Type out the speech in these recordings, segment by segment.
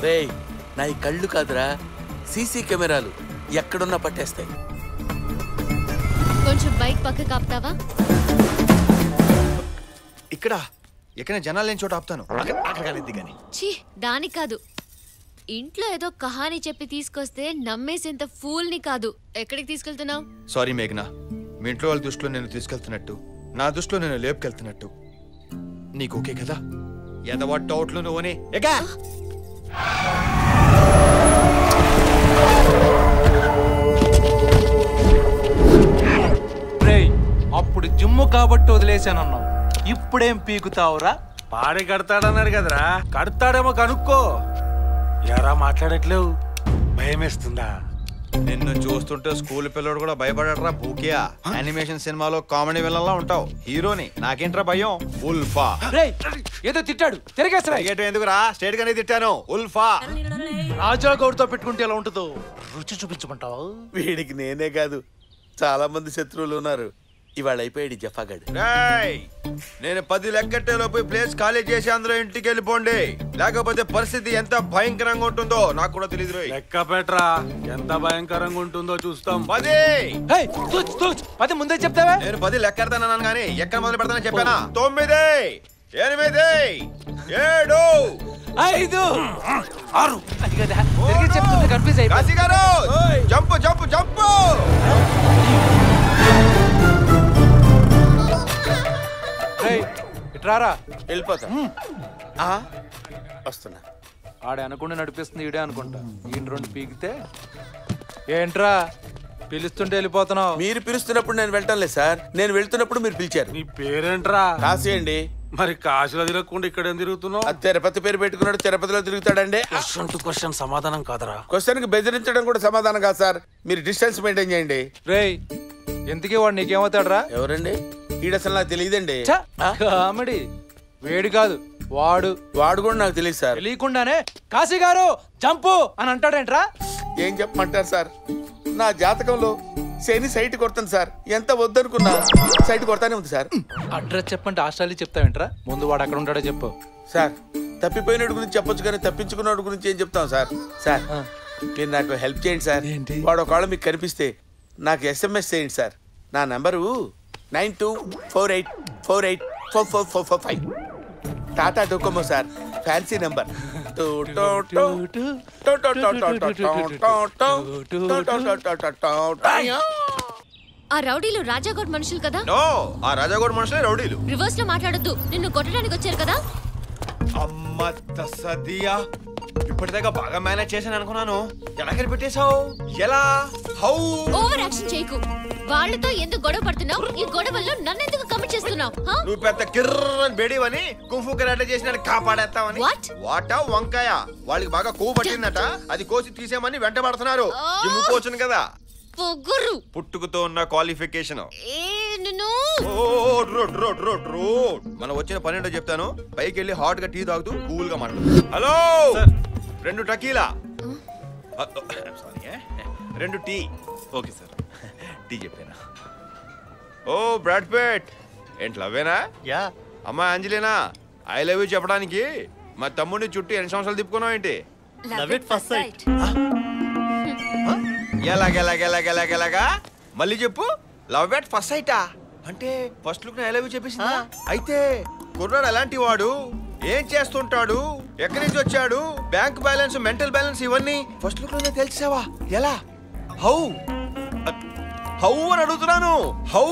రే నా ఈ కళ్ళు కాదురా సీసీ కెమెరాలు ఎక్కడున్నా పట్టేస్తాయి కొంచెం బైక్ పక్క కాపుతావా ఇక్కడ ఎక్కడ జనాలు లేని చోట ఆపుతాను అక్కడ అక్కడ కలిద్ది కానీ ఛీ దానికి కాదు ఇంట్లో ఏదో కహాని చెప్పి తీసుకొస్తే నమ్మేసేంత ఫూల్ని కాదు ఎక్కడికి తీసుకెళ్తున్నావు సారీ మేఘనా మీ ఇంట్లో వాళ్ళ దృష్టిలో నేను తీసుకెళ్తున్నట్టు నా దృష్టిలో నేను లేపుకెళ్తున్నట్టు నీకు ఓకే కదా ఎదవా డౌట్లు నువ్వని ఎగా రేయ్ అప్పుడు జిమ్ము కాబట్టి వదిలేశానన్నావు ఇప్పుడేం పీకుతావురా పాడి కడతాడన్నాడు కదరా కడతాడేమో కనుక్కో ఎరా మాట్లాడట్లేవు భయమేస్తుందా నిన్ను చూస్తుంటే స్కూల్ పిల్లడు కూడా భయపడరా భూకియా యానిమేషన్ సినిమాలో కామెడీ విలన్లా ఉంటావు హీరోని నాకేంట్రా భయం ఉల్ఫా రేయ్ ఏదో తిట్టాడు తిరిగేసరా క్రికెట్ ఎందుకురా స్టేట్ గానే తిట్టాను ఉల్ఫా రాజా గౌడ్తో పెట్టుకుంటే ఎలా ఉంటుందో రుచి చూపించమంటావు వీడికి నేనే కాదు చాలా మంది శత్రువులు ఉన్నారు ఇవాళ అయిపోయాడు ఈ జఫాగాడు రేయ్ నేను పది లెక్కట్టే లోపు ప్లేస్ ఖాళీ చేసి అందరూ ఇంటికి వెళ్ళిపోండి లేకపోతే పరిస్థితి ఎంత భయంకరంగా ఉంటుందో నాకు కూడా తెలియదు రోయ్ లెక్క పెట్రా ఎంత భయంకరంగా ఉంటుందో చూస్తాం పది ఏయ్, తూచ్, తూచ్, పది ముందే చెప్తావా నేను పది లెక్కెడతానన్నాను కానీ ఎక్కడ మొదలు పెడతానని చెప్పానా తొమ్మిది ఎనిమిది ఏడు ఐదు ఆరు అది కదా తిరిగి చెప్తుంది కన్ఫ్యూజ్ అయిపోయి కాశీ గారు జంపు జంపు జంపు రేయ్, ఇట్రారా వెళ్ళిపోతా ఆ, వస్తున్నా ఆడే అనుకుంటే నడిపిస్తుంది ఈడే అనుకుంటా ఈయన రెండు పీకితే ఏంట్రా పిలుస్తుంటే వెళ్ళిపోతున్నావు మీరు పిలుస్తున్నప్పుడు నేను వెళ్ళటం లేదు సార్ నేను వెళ్తున్నప్పుడు మీరు పిలిచారు నీ పేరేంట్రా కాశీ అండి మరి కాశీలో తిరగకుండా ఇక్కడ ఏం తిరుగుతున్నావు ఆ తిరుపతి పేరు పెట్టుకున్నాడు తిరుపతిలో తిరుగుతాడండి క్వశ్చన్ టు క్వశ్చన్ సమాధానం కాదరా క్వశ్చన్ కి బెదిరించడం కూడా సమాధానం కాదు సార్ మీరు డిస్టెన్స్ మెయింటైన్ చేయండి రేయ్ ఎంతకీ వాడు నీకేమవుతాడురా ఎవరండి ఈడ అసలు నాకు తెలియదండి ఛ, కామెడీ వేడి కాదు వాడు వాడు కూడా నాకు తెలియదు సార్ తెలియకుండానే కాశీ గారు జంపు అని అంటాడేంట్రా ఏం చెప్పమంటారు సార్ నా జాతకంలో శని సైట్ కొడుతుంది సార్ ఎంత వద్దనుకున్నా సైట్ కొడతానే ఉంది సార్ అడ్రస్ చెప్పంటే ఆస్ట్రేలియా చెప్తావేంట్రా ముందు వాడు అక్కడ ఉంటాడో చెప్పు సార్ తప్పిపోయినోడి గురించి చెప్పొచ్చు కానీ తప్పించుకున్నోడి గురించి ఏం చెప్తాం సార్ సార్ మీరు నాకు హెల్ప్ చేయండి సార్ ఏంటి? వాడు ఒకవేళ మీకు కనిపిస్తే నాకు ఎస్ఎంఎస్ చేయండి సార్ నా number nine two four eight four eight four four four four five Tata Docomo sir fancy number ఆ రౌడీలు రాజాగౌడ్ మనుషులు కదా నో ఆ రాజాగోడ్ మనుషులే రౌడీలు రివర్స్ లో మాట్లాడొద్దు నిన్ను కొట్టడానికి వచ్చారు కదా అమ్మ తసదియా ఇప్పటిదాకా బాగా మేనేజ్ చేశాను అనుకున్నాను ఎలా కనిపెట్టేశావు ఎలా హౌ ఓవర్ యాక్షన్ చేయకు వాళ్ళతో ఎందుకు గొడవ పడుతున్నావు ఈ గొడవల్లో నన్ను ఎందుకు కమిట్ చేస్తున్నావు హా? నువ్వు పెద్ద కిర్రని బేడివని కుంఫు కరాటే చేసిన కాపాడేస్తావని What? వాట వంకాయ వాళ్ళకి బాగా కొవ్వు పట్టిందట అది కోసి తీసేమని వెంట పడుతున్నారు Oh. జిమ్ము కోచును కదా పొగురు పుట్టుకతో ఉన్న క్వాలిఫికేషన్ ఏ నిన్ను road road road road road మనం వచ్చిన పని ఏంటో చెప్తాను పైకి వెళ్ళి హాట్ గా టీ తాగుతూ కూల్ గా మాట్లాడు హలో రెండు టకీలా సారీ రెండు టీ ఓకే సార్ టీ చెప్పానా ఓ బ్రాడ్ పేట్ ఏంటి లవ్వేనా యా అమ్మా అంజలినా ఐ లవ్ యూ చెప్పడానికి మా తమ్ముడిని చుట్టూ ఎన్ని సంవత్సరాలు తిప్పుకున్నావు ఏంటి లవ్ ఇట్ ఫస్ట్ సైట్ ఎలాగెలాగెలాగెలాగెలాగా మళ్ళీ చెప్పు లవ్ ఎట్ ఫస్ట్ సైటా అంటే first look I love you చెప్పేసిందా అయితే కుర్రాడు ఎలాంటి వాడు ఏం చేస్తుంటాడు ఎక్కడి నుంచి వచ్చాడు బ్యాంక్ బ్యాలెన్స్ మెంటల్ బ్యాలెన్స్ ఇవన్నీ ఫస్ట్ లుక్ లోనే తెలిసావా ఎలా హౌ హౌ అని అడుగుతున్నాను హౌ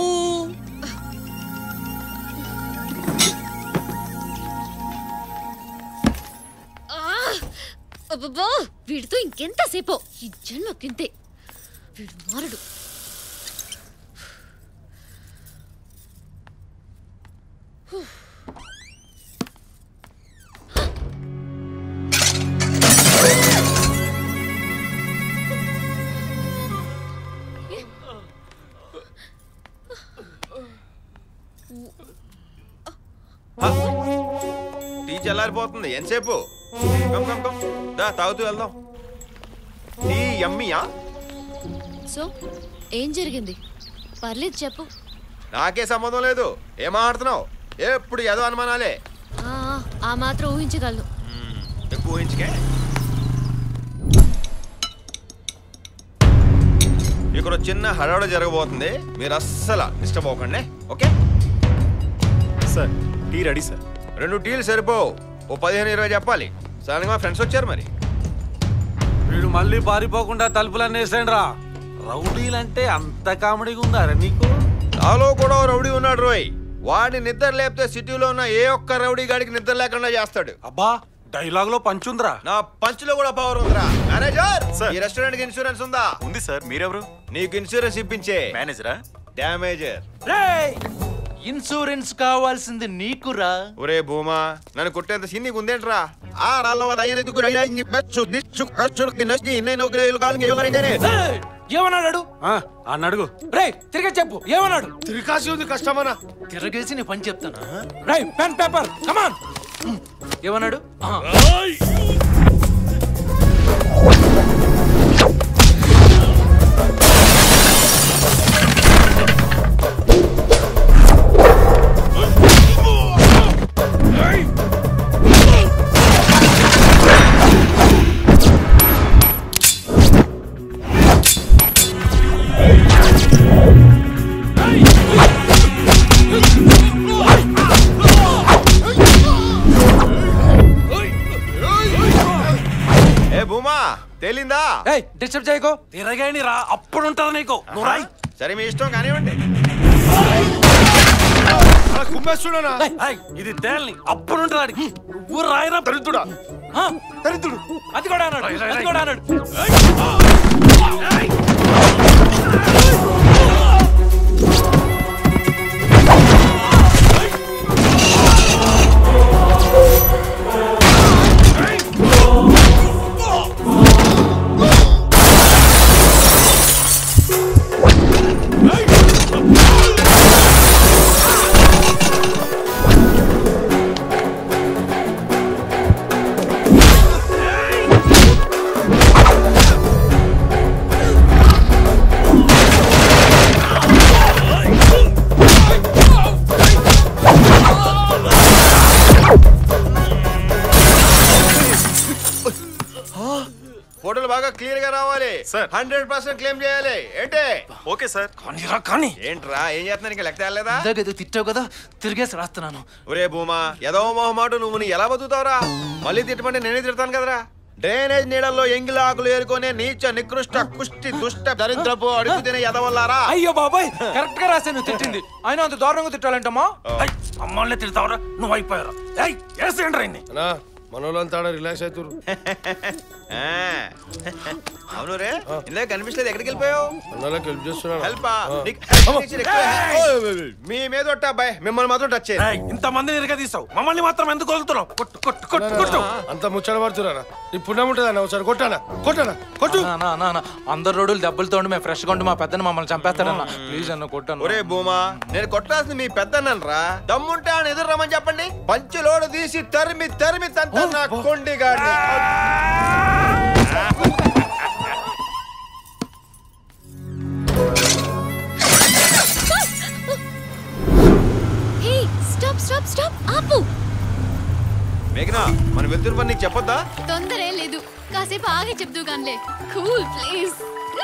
అబ్బబ్బో వీడితో ఇంకెంతసేపో ఈ జన్మకింతే వీడు మారడు టీ చల్లారిపోతుంది ఎంతసేపు కమ్ కమ్ కమ్ దా తాగుతూ వెళ్దాం టీ యమ్మియా సో ఏం జరిగింది పర్లేదు చెప్పు నాకే సంబంధం లేదు ఏం మాట్లాడుతున్నావు ఎప్పుడు ఏదో అనుమానాలే ఆ, ఆ మాత్రం ఊహించగలను ఎక్కువ ఊహించుకే ఇక్కడ ఒక చిన్న హడావుడ జరగబోతుంది మీరు అస్సలు డిస్టర్బ్ అవ్వకండి okay sir tea ready sir రెండు టీలు సరిపోవు ఓ పదిహేను ఇరవై చెప్పాలి సడన్గా మా ఫ్రెండ్స్ వచ్చారు మరి వీడు మళ్ళీ పారిపోకుండా తలుపులన్నీ వేసేయండి రా రౌడీలంటే అంత కామెడీగా ఉందా రా నీకు నాలో కూడా ఓ రౌడీ ఉన్నాడు రోయ్ వాడిని నిద్ర లేపితే సిటీలో ఉన్న ఏ ఒక్క రౌడీ గాడికి నిద్ర లేకుండా చేస్తాడు అబ్బా డైలాగ్ లో పంచుందిరా నా పంచులో కూడా పవర్ ఉందిరా మేనేజర్ సార్. ఈ రెస్టారెంట్ కి ఇన్సూరెన్స్ ఉందా ఉంది సార్ మీరెవరు నీకు ఇన్సూరెన్స్ ఇప్పించే మేనేజరా డ్యామేజర్ ఇన్సూరెన్స్ కావాల్సింది నీకురా ఒరే భూమా నన్ను కొట్టేంత సీన్ నీకు ఉందేంట్రా ఆ ఏమన్నాడు ఆ, అన్న అడుగు రే తిరిగి చెప్పు ఏమన్నాడు తిరికాసి ఉంది కష్టమనా తిరగేసి నీ పని చెప్తాను రై పెన్ పేపర్ కమాన్ ఏమన్నాడు ఆ. ఏ భూమా తేలిందా ఏయ్ డిస్టర్బ్ చేయకో తిరగేని రా అప్పుడు ఉంటది నీకు నువ్వు రాయ్ సరే మీ ఇష్టం కానివ్వండి కుమ్మేస్తున్నా ఇది తేల్ని అప్పుడు ఉంటది నువ్వు రాయరా దరిద్రుడా ఆ, దరిద్రుడు అది కూడా అన్నాడు అది కూడా అన్నాడు ఫోటోలు బాగా క్లియర్ గా రావాలి సార్. హండ్రెడ్ పర్సెంట్ క్లెయిమ్ చేయాలి ఏంటి ఓకే సార్ కానీరా కానీ ఏంట్రా ఏం చేస్తున్నారు ఇంకా లెక్క తేలేదా ఇందాకేదో తిట్టావు కదా తిరిగేసి రాస్తున్నాను ఒరే భూమా ఏదో మొహమాట నువ్వు నీ ఎలా బతుకుతావురా మళ్ళీ తిట్టమంటే నేనే తిడతాను కదరా డ్రైనేజ్ నీడల్లో ఎంగిలి ఆకులు ఏరుకునే నీచ నికృష్ట కుష్టి దుష్ట దరిద్రపు అడుగు తినే ఎదవల్లారా అయ్యో బాబాయ్ కరెక్ట్ గా రాశాను తిట్టింది ఆయన అంత దారుణంగా తిట్టాలంటమ్మా ఏయ్, మమ్మల్ని తిడతావరా నువ్వు అయిపోయారా ఏయ్ వేసేయండి రా ఇన్ని. మనోళ్ళంతా రిలాక్స్ అవుతారు ఆ. అవును రే ఇందాక కనిపించలేదు ఎక్కడికి వెళ్ళిపోయావు అన్నలకు హెల్ప్ చేస్తున్నాను హెల్ప్ మీ మీద ఒట్టు అబ్బాయి మిమ్మల్ని మాత్రం టచ్ చేయదు ఏయ్, ఇంతమందిని ఇరగ తీసావు మమ్మల్ని మాత్రం ఎందుకు వదులుతున్నావు కొట్టు కొట్టు కొట్టు కొట్టు అంత ముచ్చట పడుతురా నీ పుణ్యం ఉంటుంది అన్న ఒకసారి కొట్టానా కొట్టానా కొట్టు నా, నా, నా, నా. అందరు రోడ్లు దెబ్బలతో మేము ఫ్రెష్ గా ఉండి మా పెద్దని మమ్మల్ని చంపేస్తాడన్న ప్లీజ్ అన్న కొట్టాను ఒరే భూమా నేను కొట్టాల్సింది మీ పెద్దన్నను రా దమ్ముంటే ఆయన ఎదురు రమ్మని చెప్పండి పంచులోడు తీసి తరిమి తరిమి తంత నా కొండిగాడిని హే స్టాప్ స్టాప్ స్టాప్ ఆపు మేఘనా మన వెళ్తున్న పని నీకు చెప్పొద్దా తొందరే లేదు కాసేపు ఆగే చెప్తూ కానిలే కూల్ ప్లీజ్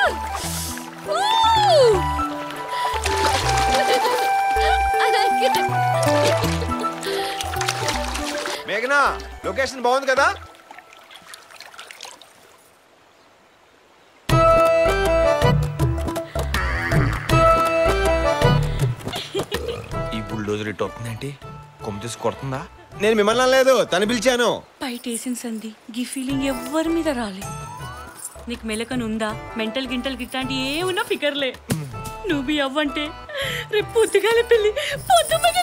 మేఘనా లొకేషన్ బాగుంది కదా ఈ బుల్డోజర్ ఇటు వస్తుందేంటి కొమ్మ తీసి కొడుతుందా నేను మిమ్మల్ని లేదు తను పిలిచాను బయటేసిన సంధి గీ ఫీలింగ్ ఎవ్వరి మీద రాలే నీకు మెలకను ఉందా మెంటల్ గింటల్ గిట్లాంటి ఏ ఉన్నా ఫికర్లే నువ్వు బి అవ్వంటే రేపు పొద్దుగాల పెళ్ళి పొద్దు మీద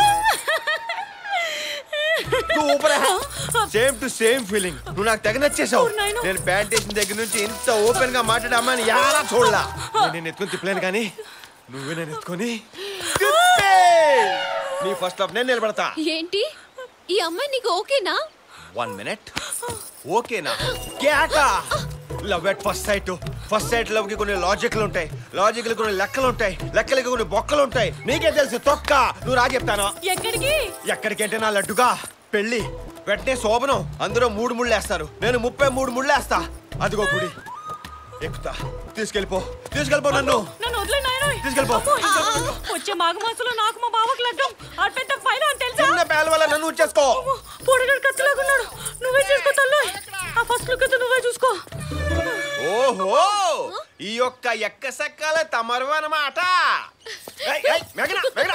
సేమ్ టు సేమ్ ఫీలింగ్ నువ్వు నాకు తెగ నచ్చేసావు ఓ నాయనా. నేను ప్యాంట్ వేసిన దగ్గర నుంచి ఇంత ఓపెన్ గా మాట్లాడే అమ్మాయిని యారా చూడలా నేను నిన్ను ఎత్తుకొని తిప్పలేను కానీ నువ్వే నేను ఎత్తుకొని తిప్పే! నీ ఫస్ట్ లవ్ నేను నిలబడతా ఏంటి ఈ అమ్మాయి నీకు ఓకేనా వన్ మినిట్ ఓకేనా కేకా love at first sight first sight love కి కొన్ని లాజిక్లు ఉంటాయి లాజిక్లు కొన్ని లెక్కలు ఉంటాయి లెక్కలకి కొన్ని బొక్కలు ఉంటాయి నీకే తెలుసు తొక్క నువ్వు రా చెప్తాను ఎక్కడికి ఎక్కడికంటే నా లడ్డుగా పెళ్ళి వెంటనే శోభనం అందులో మూడు ముళ్ళు వేస్తారు నేను ముప్పై మూడు ముళ్ళు వేస్తా అదిగో గుడి ఎక్కుతా తీసుకెళ్ళిపో తీసుకెళ్ళిపో నన్ను నన్ను వదిలే నాయనా తీసుకెళ్ళిపో. వచ్చే మాఘ మాసంలో నాకు మా బావకు లగ్గం ఆ పెద్ద ఫైల్ అని తెలుసా చిన్న పేల వల్ల నన్ను ఉంచేసుకో పొడగడు కత్తిలాగున్నాడు నువ్వే చేసుకో తల్లు ఆ ఫస్ట్ లుక్ అయితే నువ్వే చూసుకో ఓహో ఈ యొక్క ఎక్క సక్కల తమరు అన్నమాట ఏయ్, ఏయ్, మెగన, మెగన.